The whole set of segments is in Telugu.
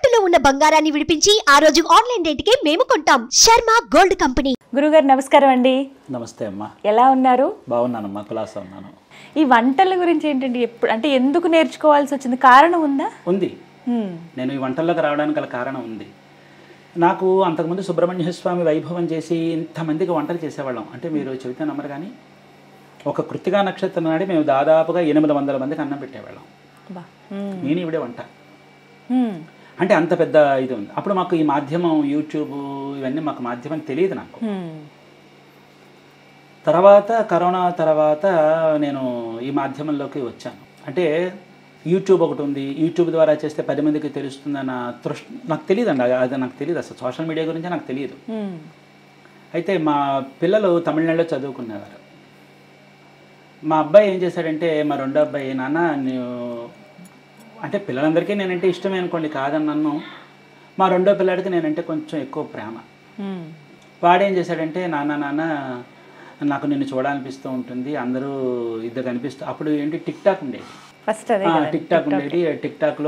తాకట్టులో ఉన్న బంగారాన్ని విడిపించి ఆ రోజు ఆన్లైన్ రేటుకే మేము కొంటాం శర్మ గోల్డ్ కంపెనీ గురుగారు నమస్కారం అండి నమస్తే అమ్మా ఎలా ఉన్నారు బాగున్నానమ్మా కులాసా ఉన్నాను ఈ వంటల గురించి ఏంటండి ఎప్పుడు అంటే ఎందుకు నేర్చుకోవాల్సి వచ్చింది కారణం ఉందా ఉంది హ్మ్. నేను ఈ వంటల్లోకి రావడానికి గల కారణం ఉంది నాకు అంతకుముందు సుబ్రహ్మణ్య స్వామి వైభవం చేసి ఇంతమందికి వంటలు చేసేవాళ్ళం అంటే మీరు చెబితే నమ్మరు కానీ ఒక కృతికా నక్షత్రం నాడి మేము దాదాపుగా ఎనిమిది వందల మందికి అన్నం పెట్టేవాళ్ళం బా. హ్మ్. నేను ఇవిడే వంట హ్మ్. అంటే అంత పెద్ద ఇది ఉంది అప్పుడు మాకు ఈ మాధ్యమం యూట్యూబ్ ఇవన్నీ మాకు మాధ్యమం తెలియదు నాకు హ్మ్. తర్వాత కరోనా తర్వాత నేను ఈ మాధ్యమంలోకి వచ్చాను అంటే యూట్యూబ్ ఒకటి ఉంది యూట్యూబ్ ద్వారా చేస్తే పది మందికి తెలుస్తుందన్న తృష్ నాకు తెలియదు అండి అది నాకు తెలియదు అసలు సోషల్ మీడియా గురించి నాకు తెలియదు హ్మ్. అయితే మా పిల్లలు తమిళనాడులో చదువుకునేవారు మా అబ్బాయి ఏం చేశాడంటే మా రెండో అబ్బాయి నాన్న నువ్వు అంటే పిల్లలందరికీ నేనంటే ఇష్టమే అనుకోండి కాదన్నాను మా రెండో పిల్లాడికి నేనంటే కొంచెం ఎక్కువ ప్రేమ హ్మ్. వాడేం చేశాడంటే నాన్న నాన్న నాకు నిన్ను చూడాలనిపిస్తూ ఉంటుంది అందరూ ఇద్దరు కనిపిస్తూ అప్పుడు ఏంటి టిక్ టాక్ ఉండేది ఫస్ట్ అదే ఆ, కదా. టిక్ టాక్ ఉండేది టిక్ టాక్లో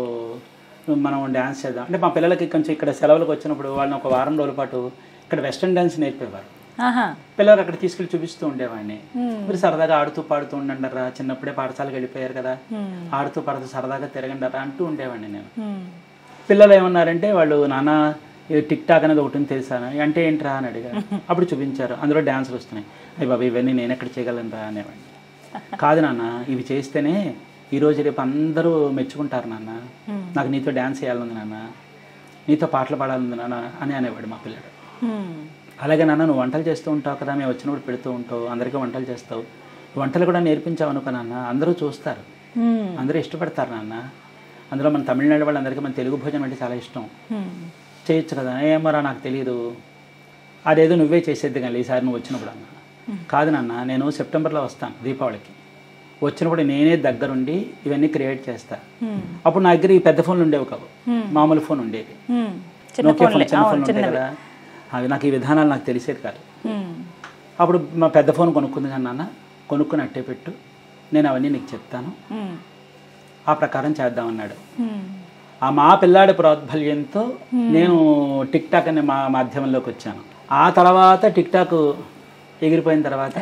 మనం డ్యాన్స్ చేద్దాం అంటే మా పిల్లలకి కొంచెం ఇక్కడ సెలవులకు వచ్చినప్పుడు వాళ్ళని ఒక వారం రోజుల పాటు ఇక్కడ వెస్ట్రన్ డ్యాన్స్ నేర్పేవారు ఆహా పిల్లలు అక్కడ తీసుకెళ్ళి చూపిస్తూ ఉండేవాడిని Hmm. మీరు సరదాగా ఆడుతూ పాడుతూ ఉండండిరా చిన్నప్పుడే పాఠశాలకు వెళ్ళిపోయారు కదా హ్మ్. ఆడుతూ పాడుతూ సరదాగా తిరగండరా అంటూ ఉండేవాడిని నేను హ్మ్. పిల్లలు ఏమన్నారంటే వాళ్ళు నాన్న ఈ టిక్ టాక్ అనేది ఒకటి ఉంది తెలుసా అంటే ఏంట్రా అని అడిగారు అప్పుడు చూపించారు అందులో డ్యాన్సులు వస్తున్నాయి అయ్యి బాబా ఇవన్నీ నేను ఎక్కడ చేయగలను రా అనేవాడిని కాదు నాన్న ఇవి చేస్తేనే ఈ రోజు రేపు అందరూ మెచ్చుకుంటారు నాన్న నాకు నీతో డ్యాన్స్ చేయాలంది నాన్న నీతో పాటలు పాడాలంది నాన్న అని అనేవాడు మా పిల్లడు హ్మ్. అలాగే నాన్న నువ్వు వంటలు చేస్తూ ఉంటావు కదా మేము వచ్చినప్పుడు పెడుతూ ఉంటావు అందరికీ వంటలు చేస్తావు వంటలు కూడా నేర్పించావు అనుకో నాన్న అందరూ చూస్తారు హ్మ్. అందరూ ఇష్టపడతారు నాన్న అందులో మన తమిళనాడు వాళ్ళందరికీ మన తెలుగు భోజనం అంటే చాలా ఇష్టం హ్మ్. చేయొచ్చు కదా ఏమరా నాకు తెలియదు అదేదో నువ్వే చేసేద్ది కానీ ఈసారి నువ్వు వచ్చినప్పుడు అన్న కాదు నాన్న నేను సెప్టెంబర్లో వస్తాను దీపావళికి వచ్చినప్పుడు నేనే దగ్గరుండి ఇవన్నీ క్రియేట్ చేస్తా హ్మ్. అప్పుడు నా దగ్గర ఈ పెద్ద ఫోన్లు ఉండేవి కావు మామూలు ఫోన్ ఉండేది హ్మ్. చిన్న నోకియా ఫోన్లే ఫోన్ చిన్న ఫోన్ అవును ఉంటాయి చిన్నవి కదా అవి నాకు ఈ విధానాలు నాకు తెలిసేది కాదు హ్మ్. అప్పుడు మా పెద్ద ఫోన్ కొనుక్కుంది కానీ నాన్న కొనుక్కుని అట్టే పెట్టు నేను అవన్నీ నీకు చెప్తాను హ్మ్. ఆ ప్రకారం చేద్దామన్నాడు హ్మ్. ఆ మా పిల్లాడి ప్రోద్బల్యంతో నేను టిక్ టాక్ అనే మా మాధ్యమంలోకి వచ్చాను ఆ తర్వాత టిక్ టాక్ ఎగిరిపోయిన తర్వాత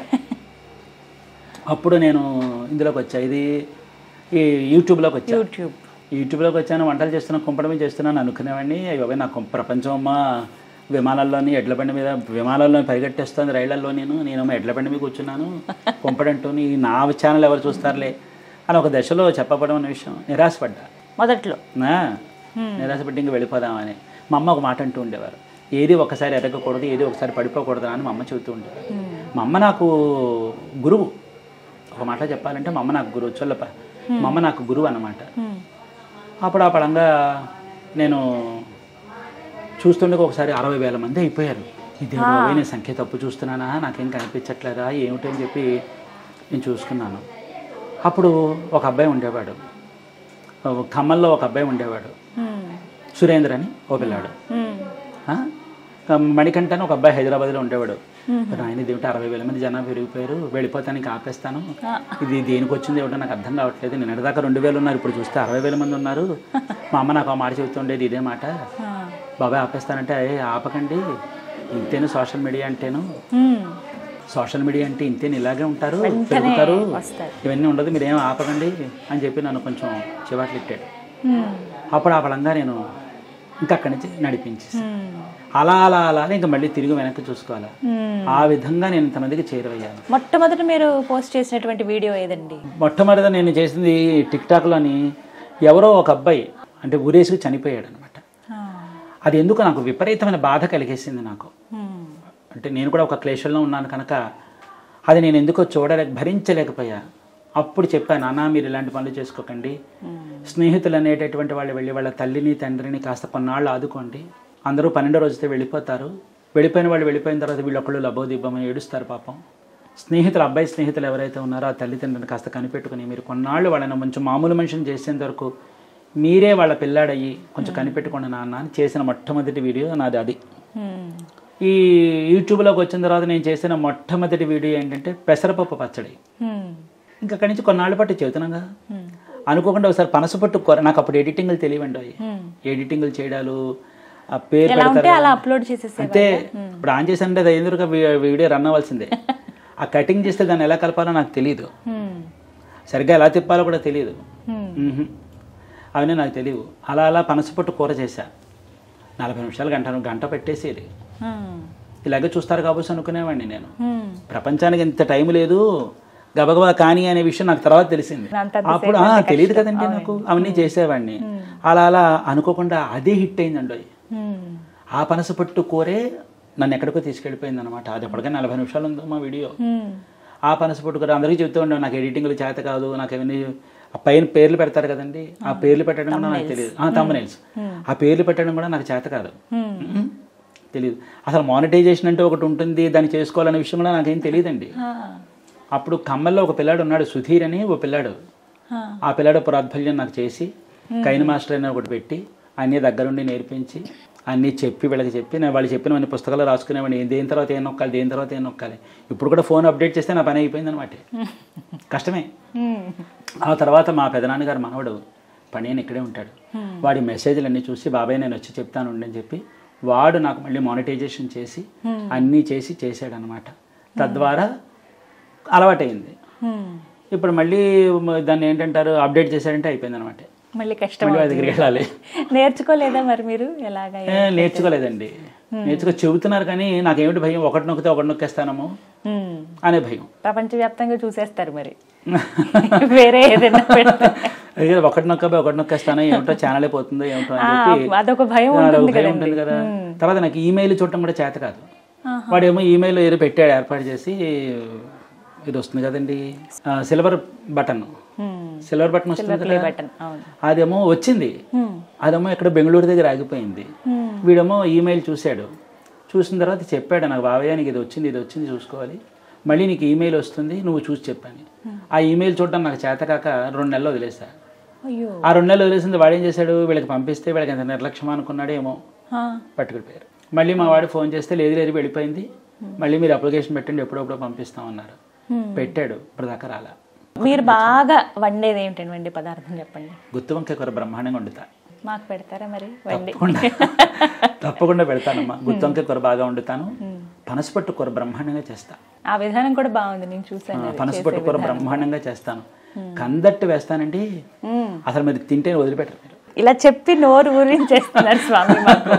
అప్పుడు నేను ఇందులోకి వచ్చా ఇది ఈ యూట్యూబ్లోకి వచ్చా యూట్యూబ్ యూట్యూబ్లోకి వచ్చాను వంటలు చేస్తున్నా కుంపడమే చేస్తున్నాను అనుకునేవాడిని అయ్యో బాబాయ్ నాకు ప్రపంచం అమ్మ విమానాల్లోని ఎడ్ల బండి మీద విమానాల్లో పరిగెట్టేస్తుంది రైళ్లలో నేను నేనేమో ఎడ్ల బండి మీద కూర్చున్నాను కుంపడంటూ ఈ నా ఛానల్ ఎవరు చూస్తారులే అని ఒక దశలో చెప్పబడం అనే విషయం నిరాశపడ్డా మొదట్లో నా నిరాశపడి ఇంక వెళ్ళిపోదామని మా అమ్మ ఒక మాట అంటూ ఉండేవారు ఏది ఒకసారి ఎరగకూడదు ఏది ఒకసారి పడిపోకూడదు అని మా అమ్మ చెబుతూ ఉండేవారు మా అమ్మ నాకు గురువు ఒక మాట చెప్పాలంటే మా అమ్మ నాకు గురువు చొల్లప మా అమ్మ నాకు గురువు అన్నమాట హ్మ్. అప్పుడు ఆ పడంగా నేను చూస్తుండగా ఒకసారి అరవై వేల మంది అయిపోయారు ఇదే బాబోయ్, నేను సంఖ్య తప్పు చూస్తున్నానా నాకేం కనిపించట్లేదా ఏమిటని చెప్పి నేను చూసుకున్నాను అప్పుడు ఒక అబ్బాయి ఉండేవాడు ఖమ్మంలో ఒక అబ్బాయి ఉండేవాడు హ్మ్. సురేంద్ర అని ఓ పిల్లాడు హ్మ్. ఆ? మణికంఠ అని ఒక అబ్బాయి హైదరాబాద్లో ఉండేవాడు ఆయన ఇదేమిటి అరవై వేల మంది జనాభా పెరిగిపోయారు వెళ్ళిపోతానికి ఆపేస్తాను ఇది దేనికి వచ్చింది ఏమిటో నాకు అర్థం కావట్లేదు నేను దాకా రెండు వేలు ఉన్నారు ఇప్పుడు చూస్తే అరవై వేల మంది ఉన్నారు మా అమ్మ నాకు ఆ మాట చెబుతుండేది ఇదే మాట ఆ. బాబాయ్ ఆపేస్తానంటే "ఏ, ఆపకండి ఇంతేను సోషల్ మీడియా అంటేను హ్మ్. సోషల్ మీడియా అంటే ఇంతేను ఇలాగే ఉంటారు పెరుగుతారు వస్తారు. ఇవన్నీ ఉండదు మీరేం ఆపకండి అని చెప్పి నన్ను కొంచెం చివాట్లు ఇట్టాడు హ్మ్. అప్పుడు ఆ బలంగా నేను ఇంకా అక్కడి నుంచి నడిపించేసి హ్మ్. అలా అలా అలా ఇంకా మళ్ళీ తిరిగి వెనక్కి చూసుకోవాలి హ్మ్. ఆ విధంగా నేను ఇంతమందికి చేరువయ్యాను మొట్టమొదట మీరు పోస్ట్ చేసినటువంటి వీడియో ఏదండి మొట్టమొదట నేను చేసింది టిక్ టాక్లోని ఎవరో ఒక అబ్బాయి అంటే ఊరేసుకు చనిపోయాడు అనమాట ఆ. అది ఎందుకు నాకు విపరీతమైన బాధ కలిగేసింది నాకు హ్మ్. అంటే నేను కూడా ఒక క్లేశంలో ఉన్నాను కనుక అది నేను ఎందుకో చూడలేక భరించలేకపోయా అప్పుడు చెప్పాను నాన్న మీరు ఇలాంటి పనులు చేసుకోకండి స్నేహితులు అనేటటువంటి వాళ్ళు వెళ్ళి వాళ్ళ తల్లిని తండ్రిని కాస్త కొన్నాళ్ళు ఆదుకోండి అందరూ పన్నెండో రోజుతో వెళ్ళిపోతారు వెళ్ళిపోయిన వాళ్ళు వెళ్ళిపోయిన తర్వాత వీళ్ళొక్కళ్ళు లబోదిబ్బమని ఏడుస్తారు పాపం స్నేహితులు అబ్బాయి స్నేహితులు ఎవరైతే ఉన్నారో ఆ తల్లిదండ్రులను కాస్త కనిపెట్టుకుని మీరు కొన్నాళ్ళు వాళ్ళని కొంచెం మామూలు మనిషిని చేసేంత వరకు మీరే వాళ్ళ పిల్లాడయ్యి కొంచెం కనిపెట్టుకోండి నాన్న అని చేసిన మొట్టమొదటి వీడియో నాది అది హ్మ్. ఈ యూట్యూబ్లోకి వచ్చిన తర్వాత నేను చేసిన మొట్టమొదటి వీడియో ఏంటంటే పెసరపప్పు పచ్చడి హ్మ్. ఇంకా అక్కడి నుంచి కొన్నాళ్ళ పాటు చెబుతున్నాం కదా హ్మ్. అనుకోకుండా ఒకసారి పనసపట్టు కూర నాకు అప్పుడు ఎడిటింగ్లు తెలియవండి అవి ఎడిటింగ్లు చేయడాలు ఆ పేరు ఎలా ఉంటే పెడతారు అలా అప్లోడ్ చేసేసే అంతే ఇప్పుడు ఆన్ చేశానంటే అది ఎందుకు వీడియో రన్ అవ్వాల్సిందే ఆ కటింగ్ చేస్తే దాన్ని ఎలా కలపాలో నాకు తెలియదు సరిగ్గా ఎలా తిప్పాలో కూడా తెలియదు మ్మ్హ. అవన్నీ నాకు తెలియవు అలా అలా పనసపట్టు కూర చేశా నలభై నిమిషాలు గంట గంట పెట్టేసేది ఇలాగే చూస్తారు కాబట్టి అనుకునేవాడిని నేను ప్రపంచానికి ఇంత టైం లేదు గబగబా కానీ అనే విషయం నాకు తర్వాత తెలిసింది అంత అప్పుడు ఆ, తెలియదు కదండి నాకు అవన్నీ చేసేవాడిని అలా అలా అనుకోకుండా అదే హిట్ అయిందండి అది. ఆ పనస పట్టు కూరే నన్ను ఎక్కడికో తీసుకెళ్ళిపోయింది అనమాట అది ఎప్పటికైనా నలభై నిమిషాలు ఉందో మా వీడియో ఆ పనస పట్టు కూర అందరికీ చెప్తూ ఉండేవి నాకు ఎడిటింగ్లు చేత కాదు నాకు అవన్నీ ఆ పైన పేర్లు పెడతారు కదండి ఆ పేర్లు పెట్టడం కూడా నాకు తెలియదు తమ్మనేల్స్ ఆ పేర్లు పెట్టడం కూడా నాకు చేత కాదు మ్మ్. తెలియదు అసలు మానిటైజేషన్ అంటే ఒకటి ఉంటుంది దాన్ని చేసుకోవాలనే విషయం కూడా నాకేం తెలియదండి అప్పుడు కమ్మల్లో ఒక పిల్లాడు ఉన్నాడు సుధీర్ అని ఒక పిల్లాడు ఆ పిల్లాడు పురాద్భల్యం నాకు చేసి కైన మాస్టర్ అని ఒకటి పెట్టి అన్నీ దగ్గరుండి నేర్పించి అన్నీ చెప్పి వీళ్ళకి చెప్పి నేను వాళ్ళు చెప్పినవన్నీ పుస్తకాలు రాసుకునేవాడిని దేని తర్వాత ఏం నొక్కాలి దేని తర్వాత ఏం నొక్కాలి ఇప్పుడు కూడా ఫోన్ అప్డేట్ చేస్తే నా పని అయిపోయింది అనమాట కష్టమే ఆ తర్వాత మా పెదనాన్నగారు మనవడు పని ఇక్కడే ఉంటాడు వాడి మెసేజ్లు అన్నీ చూసి బాబాయ్ నేను వచ్చి చెప్తాను అని చెప్పి వాడు నాకు మళ్ళీ మానిటైజేషన్ చేసి అన్నీ చేసి చేశాడు అనమాట తద్వారా అలవాటైంది ఇప్పుడు మళ్ళీ మ- దాన్ని ఏంటంటారు అప్డేట్ చేశాడంటే అయిపోయింది అనమాట మళ్ళీ కష్టం మళ్ళీ వాడి దగ్గరికి వెళ్ళాలి నేర్చుకోలేదా మరి మీరు ఎలాగా ఏ, నేర్చుకోలేదండి నేర్చుకో చెబుతున్నారు కానీ నాకేమిటి భయం ఒకటి నొక్కితే ఒకటి నొక్కేస్తానము మ్మ్. అనే భయం ప్రపంచవ్యాప్తంగా చూసేస్తారు మరి వేరే ఏదైనా పెడితే అదే ఒకటి నొక్కబోయి ఒకటి నొక్కేస్తాను ఏమిటో ఛానల్ అయిపోతుందో ఏమిటో అని ఆ, చెప్పి అదొక భయం అదొక ఉంటుంది భయం కదండి ఉంటుంది కదా తర్వాత నాకు ఈమెయిల్ చూడటం కూడా చేత కాదు వాడేమో ఈమెయిల్ ఏదో పెట్టాడు ఏర్పాటు చేసి ఇది వస్తుంది కదండి సిల్వర్ బటన్ సిల్వర్ బటన్ వస్తుంది ప్లే కదా బటన్ అవును అదేమో వచ్చింది అదేమో ఇక్కడ బెంగళూరు దగ్గర ఆగిపోయింది వీడేమో ఈమెయిల్ చూశాడు చూసిన తర్వాత చెప్పాడు నాకు బాబయ్య నీకు ఇది వచ్చింది ఇది వచ్చింది చూసుకోవాలి మళ్ళీ నీకు ఈమెయిల్ వస్తుంది నువ్వు చూసి చెప్పాను ఆ ఈమెయిల్ చూడడం నాకు చేత కాక రెండు నెలలు వదిలేసా అయ్యో ఆ రెండు నెలలు వదిలేసింది వాడేం చేశాడు వీళ్ళకి పంపిస్తే వీళ్ళకి ఎంత నిర్లక్ష్యం అనుకున్నాడో ఏమో ఆ, పట్టుకుపోయారు మళ్ళీ మా వాడు ఫోన్ చేస్తే లేదు లేదు వెళ్ళిపోయింది మళ్ళీ మీరు అప్లికేషన్ పెట్టండి ఎప్పుడప్పుడు పంపిస్తామన్నారు పెట్టాడు ఇప్పుడు దాకా రాలా మీరు బాగా వండేది ఏమిటండి వండే పదార్థం చెప్పండి గుత్తి వంకాయ కూర బ్రహ్మాండంగా వండుతా మాకు పెడతారా మరి వండి తప్పకుండా తప్పకుండా పెడతానమ్మా గుత్తి వంకాయ కూర బాగా వండుతాను పనసపట్టు కూర బ్రహ్మాండంగా చేస్తా ఆ విధానం కూడా బాగుంది నేను చూసాను అది. పనసపట్టు కూర బ్రహ్మాండంగా చేస్తాను కందట్టు వేస్తానండి మ్మ్. అసలు మీరు తింటే వదిలిపెట్టరు మీరు ఇలా చెప్పి నోరు ఊరించేస్తున్నారు స్వామి మాకు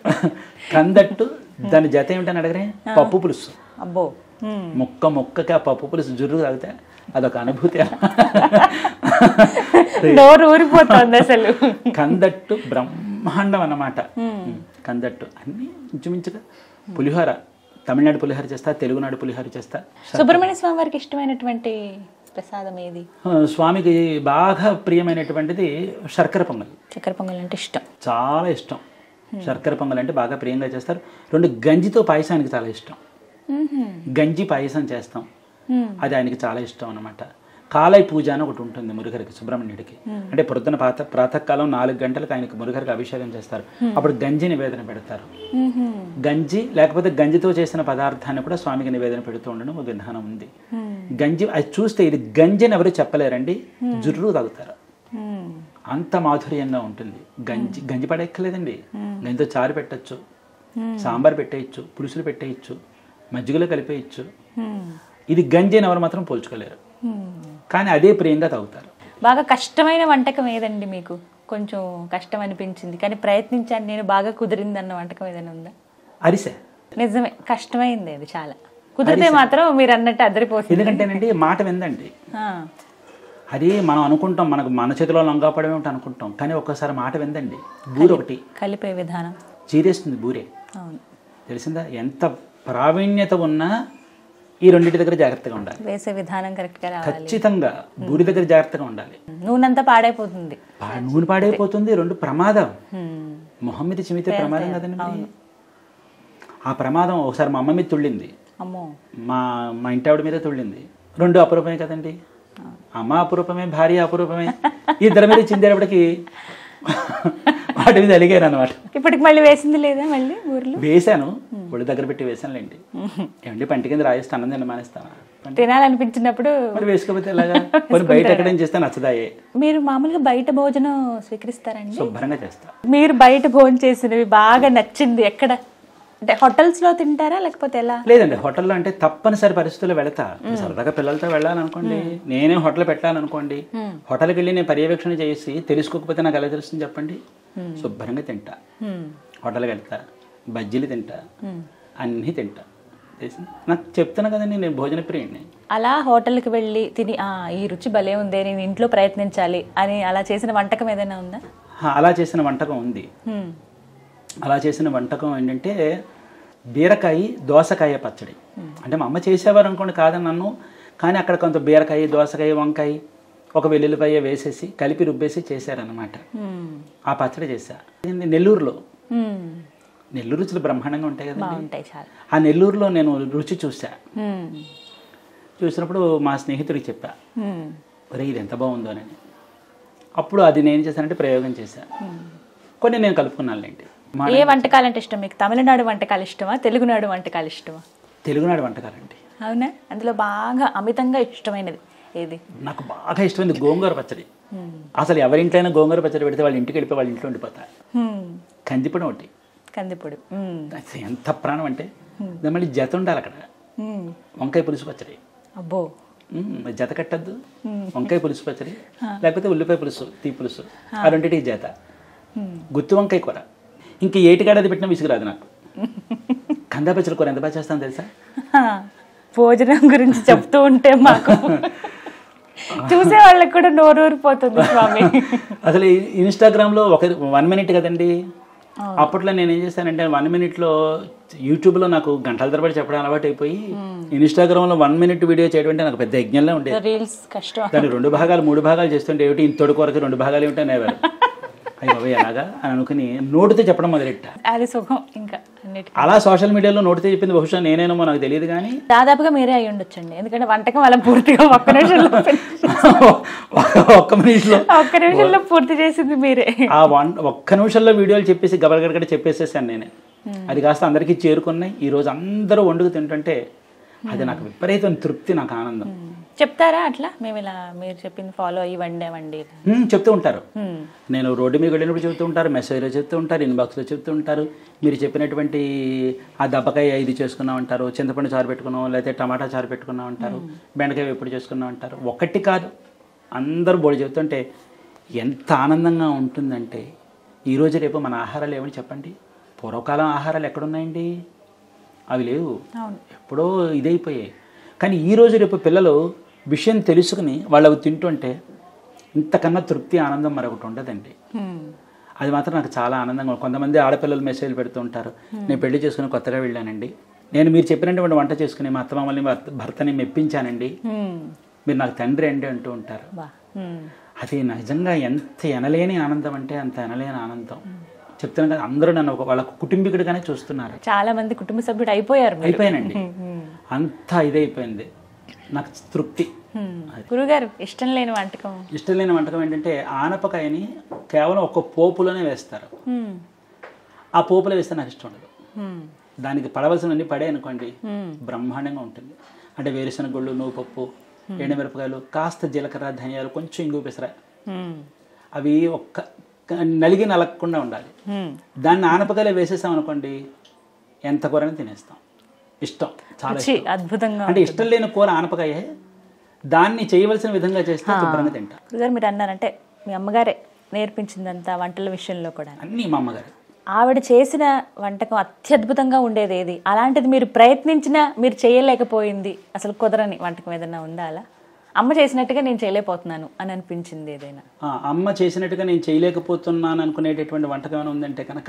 కందట్టు దాని జత ఏమిటని అడగరే పప్పు పులుసు అబ్బో మ్మ్. ముక్క ముక్కకి ఆ పప్పు పులుసు జుర్రు తాగితే అదొక అనుభూతి నోరు ఊరిపోతుంది అసలు కందట్టు బ్రహ్మాండం అన్నమాట కందట్టు అన్ని ఇంచుమించుగా పులిహోర తమిళనాడు పులిహోర చేస్తా తెలుగునాడు పులిహోర చేస్తా సుబ్రహ్మణ్య స్వామి వారికి ఇష్టమైనటువంటి ప్రసాదం ఏది ఆ, స్వామికి బాగా ప్రియమైనటువంటిది శర్కర పొంగల్ చక్కెర పొంగల్ అంటే ఇష్టం చాలా ఇష్టం శర్కర పొంగల్ అంటే బాగా ప్రియంగా చేస్తారు రెండు గంజితో పాయసానికి చాలా ఇష్టం గంజి పాయసం చేస్తాం అది ఆయనకి చాలా ఇష్టం అనమాట కాలై పూజ అని ఒకటి ఉంటుంది మురుగరికి సుబ్రహ్మణ్యుడికి అంటే పొద్దున ప్రాత ప్రాతకాలం నాలుగు గంటలకు ఆయనకి మురుగరికి అభిషేకం చేస్తారు అప్పుడు గంజి నివేదన పెడతారు గంజి లేకపోతే గంజితో చేసిన పదార్థాన్ని కూడా స్వామికి నివేదన పెడుతూ ఉండడం ఒక విధానం ఉంది గంజి అది చూస్తే ఇది గంజి అని ఎవరు చెప్పలేరండి జుర్రు తాగుతారు అంత మాధుర్యంగా ఉంటుంది గంజి గంజి పడెక్కలేదండి గంజితో చారు పెట్టచ్చు సాంబార్ పెట్టేయచ్చు పులుసులు పెట్టేయచ్చు మజ్జిగలో కలిపేయచ్చు ఇది గంజి అని ఎవరు మాత్రం పోల్చుకోలేరు కానీ అదే ప్రియంగా తాగుతారు బాగా కష్టమైన వంటకం ఏదండి మీకు కొంచెం కష్టం అనిపించింది కానీ ప్రయత్నించాను నేను బాగా కుదిరింది అన్న వంటకం ఏదైనా ఉందా అరిసె నిజమే కష్టమైంది అది చాలా కుదిరితే మాత్రం మీరు అన్నట్టు అదిరిపోతుంది ఎందుకంటేనండి మాట విందండి ఆ, అది మనం అనుకుంటాం మనకు మన చేతిలో లొంగపడమే ఉంటుంది అనుకుంటాం కానీ ఒక్కసారి మాట విందండి బూరె ఒకటి కలిపే విధానం చీరేస్తుంది బూరే అవును తెలిసిందా ఎంత ప్రావీణ్యత ఉన్నా ఈ రెండింటి దగ్గర జాగ్రత్తగా ఉండాలి వేసే విధానం కరెక్ట్గా రావాలి ఖచ్చితంగా బూరి దగ్గర జాగ్రత్తగా ఉండాలి నూనెంతా పాడైపోతుంది పా- నూనె పాడైపోతుంది రెండు ప్రమాదం హ్మ్. మొహం మీద చిమితే ప్రమాదం కదండి మరి. ఆ ప్రమాదం ఒకసారి మా అమ్మ మీద తుళ్ళింది అమ్మో మా మా ఇంటి ఆవిడ మీద తుళ్ళింది రెండు అపురూపమే కదండి అమ్మ అపురూపమే భార్య అపురూపమే ఇద్దరి మీద చిందేటప్పటికి వాటి మీద అలిగాను అనమాట ఇప్పటికి మళ్ళీ వేసింది లేదా మళ్ళీ ఊర్లో వేశాను ఒళ్ళు దగ్గర పెట్టి వేశానులేండి ఏమండి పంటి కింద రాయేస్తే అన్నం తిన్న మానేస్తాను చెప్పండి తినాలనిపించినప్పుడు మరి వేసుకోకపోతే ఎలాగా మరి బయట ఎక్కడేం చేస్తే నచ్చదాయే మీరు మామూలుగా బయట భోజనం స్వీకరిస్తారండి శుభ్రంగా చేస్తా మీరు బయట భోజనం చేసినవి బాగా నచ్చింది ఎక్కడ అంటే hotels లో తింటారా లేకపోతే ఎలా లేదండి హోటల్లో అంటే తప్పనిసరి పరిస్థితుల్లో వెళతా సరదాగా పిల్లలతో వెళ్ళాలనుకోండి నేనే హోటల్ పెట్టాలనుకోండి హోటల్కి వెళ్ళి నేను పర్యవేక్షణ చేసి తెలుసుకోకపోతే నాకు ఎలా తెలుస్తుంది చెప్పండి శుభ్రంగా తింటా హ్మ్. హోటల్కి వెళ్తా బజ్జీలు తింటా అన్నీ తింటా తెలిసింది? నాకు చెప్తున్నా కదండి నేను భోజన ప్రియుడిని అలా హోటల్కి వెళ్ళి తిని "ఆ, ఈ రుచి భలే ఉంది నేను ఇంట్లో ప్రయత్నించాలి అని అలా చేసిన వంటకం ఏదైనా ఉందా హా, అలా చేసిన వంటకం ఉంది హ్మ్. అలా చేసిన వంటకం ఏంటంటే బీరకాయ దోసకాయ పచ్చడి అంటే మా అమ్మ చేసేవారు అనుకోండి కాదని నన్ను కానీ అక్కడ కొంత బీరకాయ దోసకాయ వంకాయ ఒక వెల్లుల్లిపాయ వేసేసి కలిపి రుబ్బేసి చేశారనమాట హ్మ్. ఆ పచ్చడి చేశా ఇది నెల్లూరులో హ్మ్. నెల్లూరు రుచులు బ్రహ్మాండంగా ఉంటాయి కదండి బాగుంటాయి చాలా ఆ నెల్లూరులో నేను రుచి చూసా హ్మ్. చూసినప్పుడు మా స్నేహితుడికి చెప్పా హ్మ్. ఒరే ఇది ఎంత బాగుందోనని అప్పుడు అది నేను చేశానంటే ప్రయోగం చేశా కొన్ని నేను కలుపుకున్నానులేండి మా ఏ వంటకాలు అంటే ఇష్టం మీకు తమిళనాడు వంటకాలు ఇష్టమా తెలుగునాడు వంటకాలు ఇష్టమా తెలుగునాడు వంటకాలండి అవునా అందులో బాగా అమితంగా ఇష్టమైనది ఏది నాకు బాగా ఇష్టమైంది గోంగూర పచ్చడి అసలు ఎవరింట్లైనా గోంగూర పచ్చడి పెడితే వాళ్ళ ఇంటికి వెళ్ళిపోయి వాళ్ళ ఇంట్లో ఉండిపోతా హ్మ్. కందిపడం ఒకటి కందిపొడి హ్మ్. అసలు ఎంత ప్రాణం అంటే దాని మళ్ళీ జత ఉండాలి అక్కడ హ్మ్. వంకాయ పులుసు పచ్చడి అబ్బో మ్మ్, జత కట్టద్దు వంకాయ పులుసు పచ్చడి లేకపోతే ఉల్లిపాయ పులుసు తీ పులుసు ఆ రెండింటికి జత హ్మ్. గుత్తి వంకాయ కూర ఇంక ఏటికాడది పెట్టిన విసుగురాదు నాకు కందా పచ్చడి కూర ఎంత బాగా చేస్తాను తెలుసా హా, భోజనం గురించి చెప్తూ ఉంటే మాకు చూసే వాళ్ళకి కూడా నోరు ఊరిపోతుంది స్వామి అసలు ఈ ఇన్స్టాగ్రామ్లో ఒక వన్ మినిట్ కదండి అప్పట్లో నేను ఏం చేశానంటే వన్ మినిట్లో యూట్యూబ్లో నాకు గంటల తరబడి చెప్పడం అలవాటు అయిపోయి ఇన్స్టాగ్రామ్లో వన్ మినిట్ వీడియో చేయడం అంటే నాకు పెద్ద యజ్ఞంలో ఉండేది రీల్స్ కష్టం దాన్ని రెండు భాగాలు మూడు భాగాలు చేస్తుంటే ఏమిటి ఇంతటి కొరకు రెండు భాగాలు ఏమిటి అనేవారు అయ్యి బాబాయ్ ఎలాగా అని అనుకుని నోటితో చెప్పడం మొదలెట్టా అది సుఖం ఇంకా అన్నిటికీ అలా సోషల్ మీడియాలో నోటితో చెప్పింది బహుశా నేనేనేమో నాకు తెలియదు కానీ దాదాపుగా మీరే అయి ఉండొచ్చండి ఎందుకంటే వంటకం అలా పూర్తిగా ఒక్క నిమిషంలో ఒక్క మినిట్లో ఒక్క నిమిషంలో పూర్తి చేసింది మీరే ఆ వన్ ఒక్క నిమిషంలో వీడియోలు చెప్పేసి గబరగడగడ చెప్పేసేసాను నేనే అది కాస్త అందరికీ చేరుకున్నాయి ఈ రోజు అందరూ వండుకు తింటుంటే అది నాకు విపరీతం తృప్తి నాకు ఆనందం చెప్తారా అట్లా మేము ఇలా మీరు చెప్పింది ఫాలో అయ్యి వండామండి ఇలా. హ్మ్, చెప్తూ ఉంటారు హ్మ్. నేను రోడ్డు మీద వెళ్ళినప్పుడు చెప్తూ ఉంటారు మెసేజ్లో చెప్తూ ఉంటారు ఇన్బాక్స్లో చెప్తూ ఉంటారు మీరు చెప్పినటువంటి ఆ దబ్బకాయ ఇది చేసుకున్నాం అంటారు చింతపండు చారు పెట్టుకున్నాం లేకపోతే టమాటా చారు పెట్టుకున్నాం అంటారు బెండకాయ ఎప్పుడు చేసుకున్నాం అంటారు ఒకటి కాదు అందరూ బోడి చెప్తుంటే ఎంత ఆనందంగా ఉంటుందంటే ఈరోజు రేపు మన ఆహారాలు ఏమని చెప్పండి పూర్వకాలం ఆహారాలు ఎక్కడున్నాయండి అవి లేవు అవును ఎప్పుడో ఇదైపోయాయి కానీ ఈ రోజు రేపు పిల్లలు విషయం తెలుసుకుని వాళ్ళు అవి తింటుంటే ఇంతకన్నా తృప్తి ఆనందం మరొకటి ఉండదండి హ్మ్. అది మాత్రం నాకు చాలా ఆనందంగా ఉంది. కొంతమంది ఆడపిల్లలు మెసేజ్లు పెడుతూ ఉంటారు నేను పెళ్లి చేసుకుని కొత్తగా వెళ్ళానండి నేను మీరు చెప్పినటువంటి వంట చేసుకుని మా అత్త మామల్ని భర్త- భర్తని మెప్పించానండి హ్మ్. మీరు నాకు తండ్రి అండి అంటూ ఉంటారు బా హ్మ్. అది నిజంగా ఎంత ఎనలేని ఆనందం అంటే అంత ఎనలేని ఆనందం చెప్తున్నాను కదా అందరూ నన్ను ఒక వాళ్ళ కుటుంబీకుడిగానే చూస్తున్నారు చాలా మంది కుటుంబ సభ్యుడు అయిపోయారు మీరు అయిపోయానండి హ్మ్. అంతా ఇదైపోయింది నాకు తృప్తి హ్మ్. గురుగారు ఇష్టం లేని వంటకం ఇష్టం లేని వంటకం ఏంటంటే ఆనపకాయని కేవలం ఒక పోపులోనే వేస్తారు హ్మ్. ఆ పోపులో వేస్తే నాకు ఇష్టం ఉండదు హ్మ్. దానికి పడవలసినవన్నీ పడే అనుకోండి హ్మ్. బ్రహ్మాండంగా ఉంటుంది అంటే వేరుశనగ గుళ్ళు నువ్వు పప్పు ఎండుమిరపకాయలు కాస్త జీలకర్ర ధనియాలు కొంచెం ఇంగు పెసర హ్మ్. అవి ఒక్క నలిగి నలగకుండా ఉండాలి హ్మ్. దాన్ని ఆనపకాయలు వేసేసాం అనుకోండి ఎంత కూరని తినేస్తాం ఇష్టం చాలా రుచి ఇష్టం. అద్భుతంగా అంటే ఇష్టం లేని కూర ఆనపకాయ దాన్ని చేయవలసిన విధంగా చేస్తే శుభ్రంగా తింటా గురుగారు మీరు అన్నారంటే మీ అమ్మగారే నేర్పించిందంతా వంటల విషయంలో కూడా అన్నీ మా అమ్మగారు ఆవిడ చేసిన వంటకం అత్యద్భుతంగా ఉండేది ఏది అలాంటిది మీరు ప్రయత్నించినా మీరు చేయలేకపోయింది అసలు కుదరని వంటకం ఏదైనా ఉందా అలా అమ్మ చేసినట్టుగా నేను చేయలేకపోతున్నాను అని అనిపించింది ఏదైనా ఆ, అమ్మ చేసినట్టుగా నేను చేయలేకపోతున్నాను అనుకునేటటువంటి వంటకం ఏమైనా ఉందంటే కనుక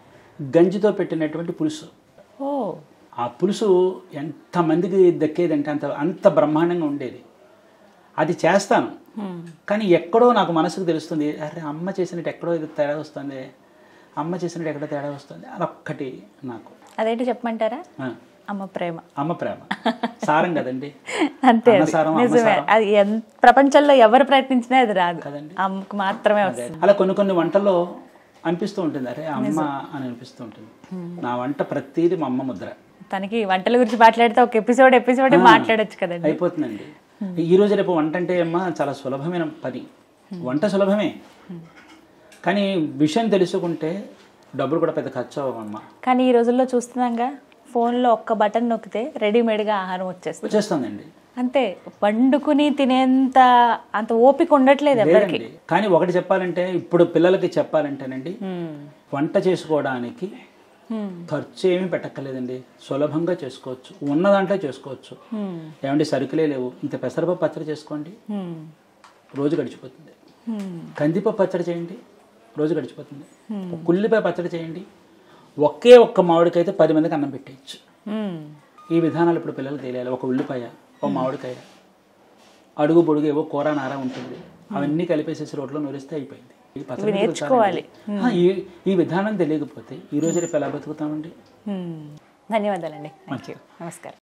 గంజితో పెట్టినటువంటి పులుసు ఓ ఆ పులుసు ఎంతమందికి దక్కేదంటే అంత అంత బ్రహ్మాండంగా ఉండేది అది చేస్తాను కానీ ఎక్కడో నాకు మనసుకు తెలుస్తుంది అరే అమ్మ చేసినట్టు ఎక్కడో ఇది తేడా వస్తుంది అమ్మ చేసినట్టు ఎక్కడో తేడా వస్తుంది అది ఒక్కటి నాకు అదేంటి చెప్పమంటారా ఆ, అమ్మ ప్రేమ అమ్మ ప్రేమ సారం కదండి అంతే అది. అన్నసారం, నిజమే అమ్మసారం. అది ఎంత ప్రపంచంలో ఎవరు ప్రయత్నించినా అది రాదు కదండి. అమ్మకు మాత్రమే వస్తుంది అలా కొన్ని కొన్ని వంటల్లో అనిపిస్తూ ఉంటుంది అరే అమ్మ అని అనిపిస్తూ ఉంటుంది నా వంట ప్రతిదీ మా అమ్మ ముద్ర తనకి వంటల గురించి మాట్లాడితే ఒక ఎపిసోడ్ ఎపిసోడే మాట్లాడొచ్చు కదండి అయిపోతుందండి ఈ రోజు రేపు వంట అంటే అమ్మా చాలా సులభమైన పని వంట సులభమే కానీ విషయం తెలుసుకుంటే డబ్బులు కూడా పెద్ద ఖర్చు అవ్వమ్మా కానీ ఈ రోజుల్లో చూస్తున్నాగా ఫోన్లో ఒక్క బటన్ నొక్కితే రెడీమేడ్గా ఆహారం వచ్చేస్తుంది వచ్చేస్తుందండి అంతే వండుకుని తినేంత అంత ఓపిక ఉండట్లేదు ఎవరికి లేదండి కానీ ఒకటి చెప్పాలంటే ఇప్పుడు పిల్లలకి చెప్పాలంటేనండి వంట చేసుకోవడానికి ఖర్చు ఏమీ పెట్టక్కర్లేదండి సులభంగా చేసుకోవచ్చు ఉన్న దాంట్లో చేసుకోవచ్చు ఏమంటే సరుకులే లేవు ఇంత పెసరపప్పు పచ్చడి చేసుకోండి రోజు గడిచిపోతుంది కందిపప్పు పచ్చడి చేయండి రోజు గడిచిపోతుంది ఒక ఉల్లిపాయ పచ్చడి చేయండి ఒకే ఒక్క మామిడికైతే పది మందికి అన్నం పెట్టేయచ్చు ఈ విధానాలు ఇప్పుడు పిల్లలు తెలియాలి ఒక ఉల్లిపాయ ఒక మామిడికాయ అడుగు పొడుగు ఏవో కూర నార ఉంటుంది అవన్నీ కలిపేసేసి రోడ్లో నూరిస్తే అయిపోయింది ఈ పచ్చడి ఎందుకు నేర్చుకోవాలి. చాలండి? ఆ, ఈ ఈ విధానం తెలియకపోతే ఈ రోజు రేపు ఎలా బతుకుతామండి ధన్యవాదాలండి థ్యాంక్ యూ నమస్కారం